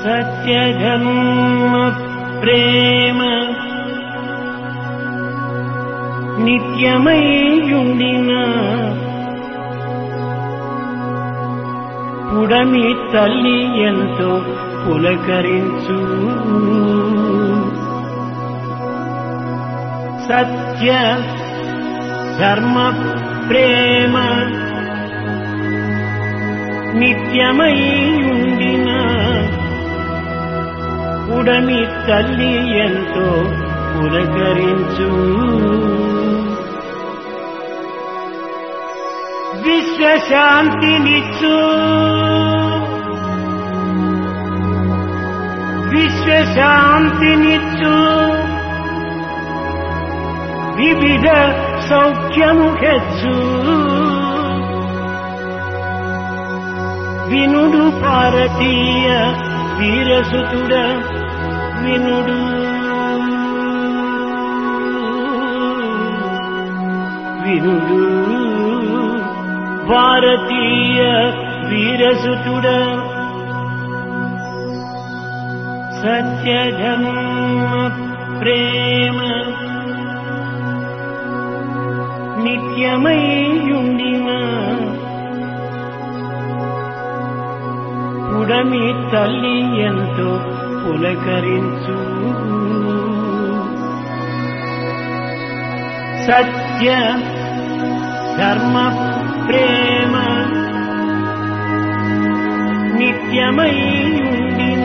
సత్యధర్మ ప్రేమ నిత్యమైయుండిన పుడమి తల్లి ఎంతో పులకరించు సత్య ధర్మ ప్రేమ నిత్యమైయుండిన ఉడమి తల్లి ఎంతో పులకరించు విశ్వశాంతినిచ్చు విశ్వశాంతినిచ్చు వివిధ సౌఖ్యము హెచ్చు వినుడు భారతీయ వీరసుతుడ వినుడు వినుడు భారతీయ వీరసుతుడ సత్యధర్మ ప్రేమ నిత్యమైయుండిన పుడమి తల్లి ఎంతో పులకరించు సత్య ధర్మ ప్రేమ నిత్యమైయుండిన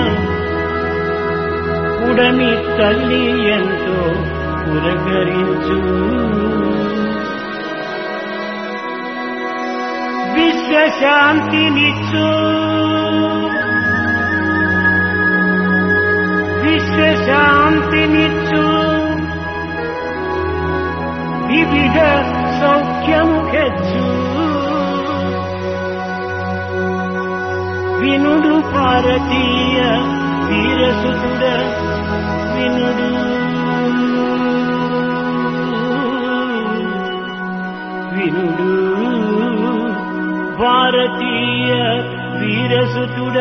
పుడమి తల్లి ఎంతో పులకరించు విశ్వశాంతినిచ్చు విశ్వశాంతినిచ్చు వివిధ సౌఖ్యము హెచ్చు వినుడు భారతీయ వీరసుతుడ వినుడు వినుడు భారతీయ వీరసుతుడ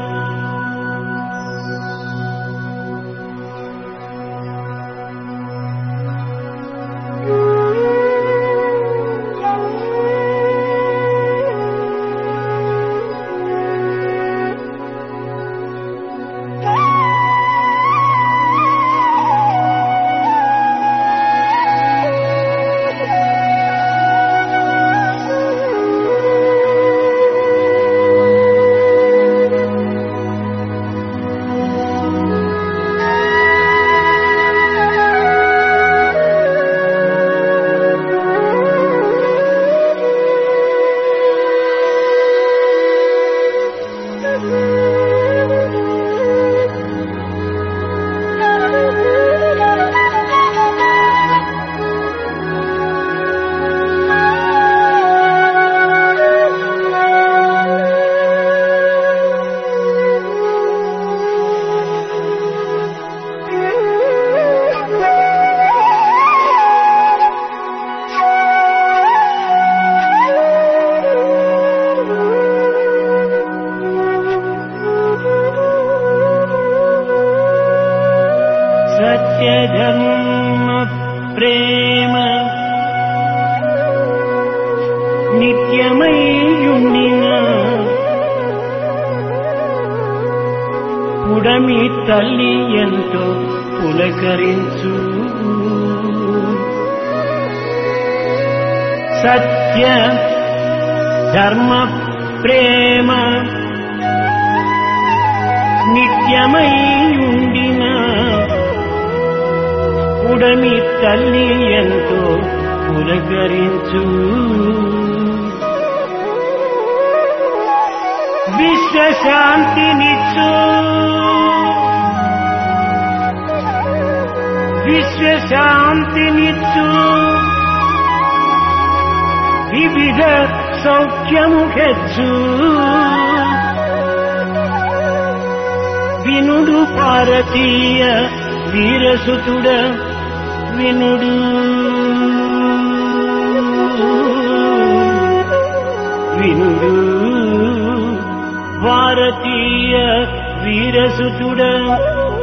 సత్యధర్మ ప్రేమ నిత్యమైయుండిన పుడమి తల్లి ఎంతో పులకరించు సత్య ధర్మ ప్రేమ నిత్యమైయుండిన ఉడమి తల్లి ఎంతో పులకరించు విశ్వశాంతినిచ్చు విశ్వశాంతినిచ్చు వివిధ సౌఖ్యము హెచ్చు వినుడు భారతీయ వీరసుతుడ వినుడు వినుడు భారతీయ వీరసుతుడ